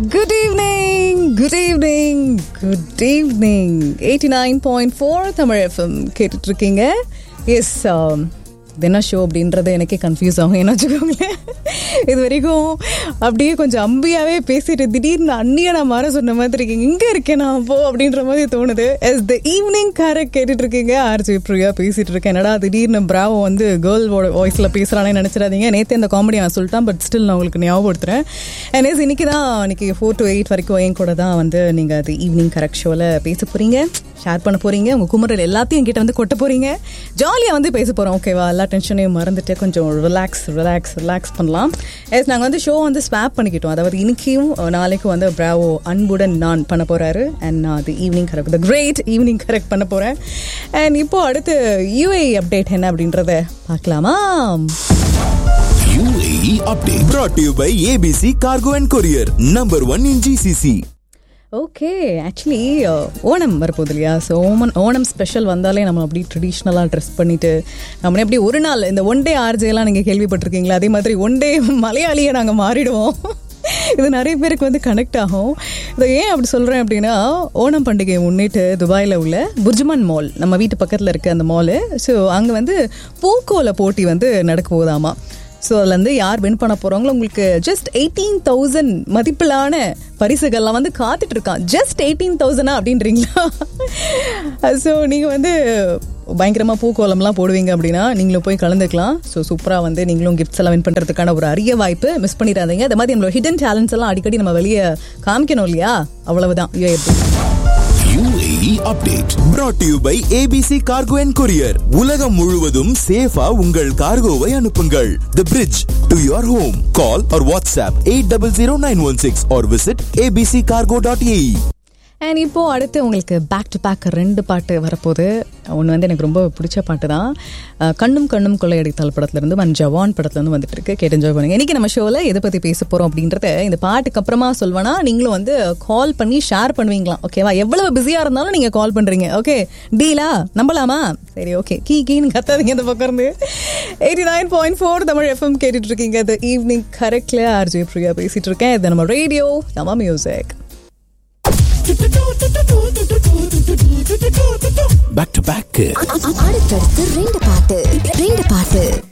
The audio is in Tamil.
Good evening good evening good evening eighty nine point four Tamil FM கேட்டுட்டு இருக்கீங்க எஸ் தின ஷோ அப்படின்றது எனக்கே கன்ஃபியூஸ் ஆகும் என்ன வச்சுக்கோங்களேன் இது வரைக்கும் அப்படியே கொஞ்சம் அம்பியாவே பேசிட்டு திடீர்னு அண்ணியை நான் மாற சொன்ன மாதிரி இருக்கீங்க இங்கே இருக்கேன் நான் அப்போ அப்படின்ற மாதிரி தோணுது எஸ் த ஈவினிங் கரெக்ட் கேட்டுட்டு இருக்கீங்க ஆர்ஜி பிரியா பேசிட்டு இருக்கேன் என்னடா திடீர்னு பிராவோ வந்து கேர்ள் வாய்ஸில் பேசுகிறானே நினச்சிடாதீங்க நேற்று இந்த காமெடி நான் சொல்லிட்டேன் பட் ஸ்டில் நான் உங்களுக்கு ஞாபகப்படுத்துறேன் எஸ் இன்னைக்கு தான் இன்னைக்கு ஃபோர் டு எயிட் வரைக்கும் என் கூட தான் வந்து நீங்கள் அது ஈவினிங் கரெக்ட் ஷோவில் பேச போகிறீங்க ஷேர் பண்ண போறீங்க உங்க குமரல் எல்லாத்தையும் என்கிட்ட வந்து கொட்ட போறீங்க ஜாலியாக வந்து பேச போறோம் ஓகேவா எல்லா டென்ஷனையும் மறந்துட்டு கொஞ்சம் ரிலாக்ஸ் ரிலாக்ஸ் ரிலாக்ஸ் பண்ணலாம் எஸ் நாங்கள் வந்து ஷோ வந்து ஸ்வாப் பண்ணிக்கிட்டோம் அதாவது இன்னைக்கும் நாளைக்கும் வந்து பிராவோ அன்புடன் நான் பண்ண போறாரு அண்ட் நான் அது evening correct the great evening correct பண்ண போறேன் அண்ட் இப்போ அடுத்து யூஏ அப்டேட் என்ன அப்படின்றத பார்க்கலாமா UAE update brought to you by ABC Cargo and Courier, number one in GCC. Okay actually Onam வரப்போகுது இல்லையா ஸோ ஓமன் ஓணம் ஸ்பெஷல் வந்தாலே நம்ம அப்படி ட்ரெடிஷ்னலாக ட்ரெஸ் பண்ணிட்டு நம்ம எப்படி ஒரு நாள் இந்த ஒன் டே ஆர்ஜேலாம் நீங்கள் கேள்விப்பட்டிருக்கீங்களா அதே மாதிரி ஒன் டே மலையாளியை நாங்கள் மாறிடுவோம் இது நிறைய பேருக்கு வந்து கனெக்ட் ஆகும் இதை ஏன் அப்படி சொல்கிறேன் அப்படின்னா ஓணம் பண்டிகையை முன்னிட்டு துபாயில் உள்ள புர்ஜ்மான் மால் நம்ம வீட்டு பக்கத்தில் இருக்க அந்த மாலு ஸோ அங்கே வந்து பூக்கோல போட்டி வந்து நடக்க போகுதாமா ஸோ அதுல இருந்து யார் வின் பண்ண போறாங்களோ உங்களுக்கு ஜஸ்ட் எயிட்டீன் தௌசண்ட் மதிப்பிலான பரிசுகள்லாம் வந்து காத்துட்டு இருக்கான் ஜஸ்ட் எயிட்டீன் தௌசண்டா அப்படின்றீங்களா ஸோ நீங்க வந்து பயங்கரமா பூக்கோலம்லாம் போடுவீங்க அப்படின்னா நீங்களும் போய் கலந்துக்கலாம் ஸோ சூப்பராக வந்து நீங்களும் கிஃப்ட்ஸ் எல்லாம் வின் பண்ணுறதுக்கான ஒரு அரிய வாய்ப்பு மிஸ் பண்ணிடாதீங்க அது மாதிரி நம்மளோட ஹிடன் டேலண்ட்ஸ் எல்லாம் அடிக்கடி நம்ம வெளியே காமிக்கணும் இல்லையா அவ்வளவுதான் UA UAE update brought to you by ABC Cargo and Courier. உலகம் முழுவதும் சேஃபா உங்கள் கார்கோவை அனுப்புங்கள். The bridge to your home. Call or WhatsApp 800916 or visit abccargo.ae. And இப்போ அடுத்து உங்களுக்கு பேக் டு பேக் ரெண்டு பாட்டு வரப்போகுது ஒன்று வந்து எனக்கு ரொம்ப பிடிச்ச பாட்டு தான் அஹ், கண்ணும் கண்ணும் கொள்ளையடித்தால் படத்துலேருந்து மன் ஜவான் படத்துலேருந்து வந்துட்டு இருக்கு கேட்டு என்ஜாய் பண்ணுங்க இன்னைக்கு நம்ம ஷோவில் எதை பற்றி பேச போகிறோம் அப்படின்றத இந்த பாட்டுக்கு அப்புறமா சொல்வேனா நீங்களும் வந்து கால் பண்ணி ஷேர் பண்ணுவீங்களாம் ஓகேவா எவ்வளவு பிஸியாக இருந்தாலும் நீங்கள் கால் பண்ணுறீங்க ஓகே டீலா நம்பலாமா சரி ஓகே கீ கீன்னு கத்தாதீங்க இந்த பக்கம் இருந்து eighty nine point four Tamil FM கேட்டுட்டு இருக்கீங்க இது ஈவினிங் கரெக்டில் ஆர்ஜே பிரியா பேசிட்டு இருக்கேன் இது நம்ம ரேடியோ நம்ம மியூசிக் Back to back. அடுத்தடுத்து ரெண்டு பாட்டு ரெண்டு பாட்டு